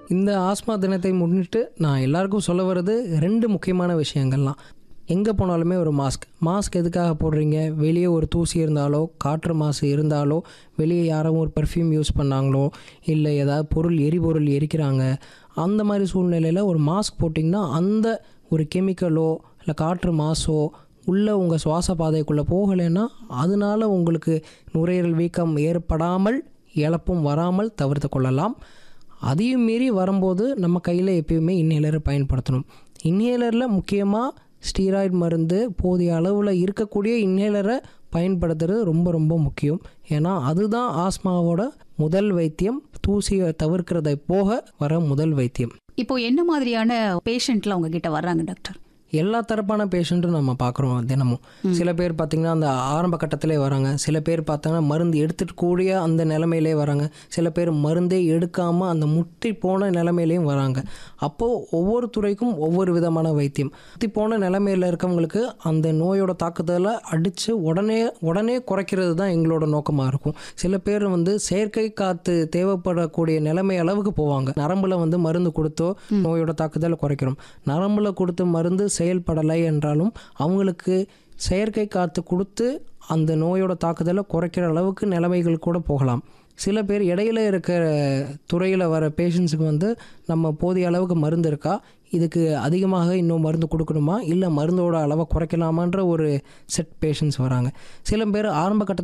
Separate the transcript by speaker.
Speaker 1: இந்த ஆஸ்மா தினத்தை முன்னிட்டு நான் எல்லாருக்கும் சொல்ல வர்றது ரெண்டு முக்கியமான விஷயங்கள்லாம் எங்கே போனாலுமே ஒரு மாஸ்க் மாஸ்க் எதுக்காக போடுறீங்க வெளியே ஒரு தூசி இருந்தாலோ காற்று மாசு இருந்தாலோ வெளியே யாரும் ஒரு பெர்ஃப்யூம் யூஸ் பண்ணாங்களோ இல்லை ஏதாவது பொருள் எரிபொருள் எரிக்கிறாங்க அந்த மாதிரி சூழ்நிலையில் ஒரு மாஸ்க் போட்டிங்கன்னா அந்த ஒரு கெமிக்கலோ இல்லை காற்று மாசோ உள்ளே உங்கள் சுவாச பாதைக்குள்ளே போகலைன்னா அதனால உங்களுக்கு நுரையீரல் வீக்கம் ஏற்படாமல் இழப்பும் வராமல் தவிர்த்து கொள்ளலாம் அதையும் மீறி வரும்போது நம்ம கையில் எப்பயுமே இன்ஹேலரை பயன்படுத்தணும் இன்ஹேலரில் முக்கியமாக ஸ்டீராய்டு மருந்து போதிய அளவில் இருக்கக்கூடிய இன்ஹேலரை பயன்படுத்துறது ரொம்ப ரொம்ப முக்கியம் ஏன்னா அதுதான் ஆஸ்மாவோட முதல் வைத்தியம் தூசியை தவிர்க்கிறதை போக வர முதல் வைத்தியம்
Speaker 2: இப்போ என்ன மாதிரியான பேஷண்ட்லாம் உங்ககிட்ட வர்றாங்க டாக்டர்
Speaker 1: எல்லா தரப்பான பேஷண்ட்டும் நம்ம பார்க்குறோம் தினமும் சில பேர் பார்த்திங்கன்னா அந்த ஆரம்ப கட்டத்திலே வராங்க சில பேர் பார்த்தாங்கன்னா மருந்து எடுத்துட்டு கூடிய அந்த நிலமையிலே வராங்க சில பேர் மருந்தே எடுக்காமல் அந்த முட்டி போன நிலமையிலையும் வராங்க அப்போது ஒவ்வொரு துறைக்கும் ஒவ்வொரு விதமான வைத்தியம் முத்தி போன நிலமையில் இருக்கவங்களுக்கு அந்த நோயோட தாக்குதலை அடித்து உடனே உடனே குறைக்கிறது தான் எங்களோட நோக்கமாக இருக்கும் சில பேர் வந்து செயற்கை காற்று தேவைப்படக்கூடிய நிலைமை அளவுக்கு போவாங்க நரம்புல வந்து மருந்து கொடுத்தோ நோயோட தாக்குதலை குறைக்கிறோம் நரம்புல கொடுத்த மருந்து செயல்படலை என்றாலும் அவங்களுக்கு செயற்கை காற்று கொடுத்து அந்த நோயோட தாக்குதலை குறைக்கிற அளவுக்கு நிலைமைகள் கூட போகலாம் சில பேர் இடையில இருக்கிற துறையில் வர பேஷண்ட்ஸுக்கு வந்து நம்ம போதிய அளவுக்கு மருந்து இருக்கா இதுக்கு அதிகமாக இன்னும் மருந்து கொடுக்கணுமா இல்லை மருந்தோட அளவை குறைக்கலாமான்ற ஒரு செட் பேஷண்ட்ஸ் வராங்க சில பேர் ஆரம்ப கட்டத்தில்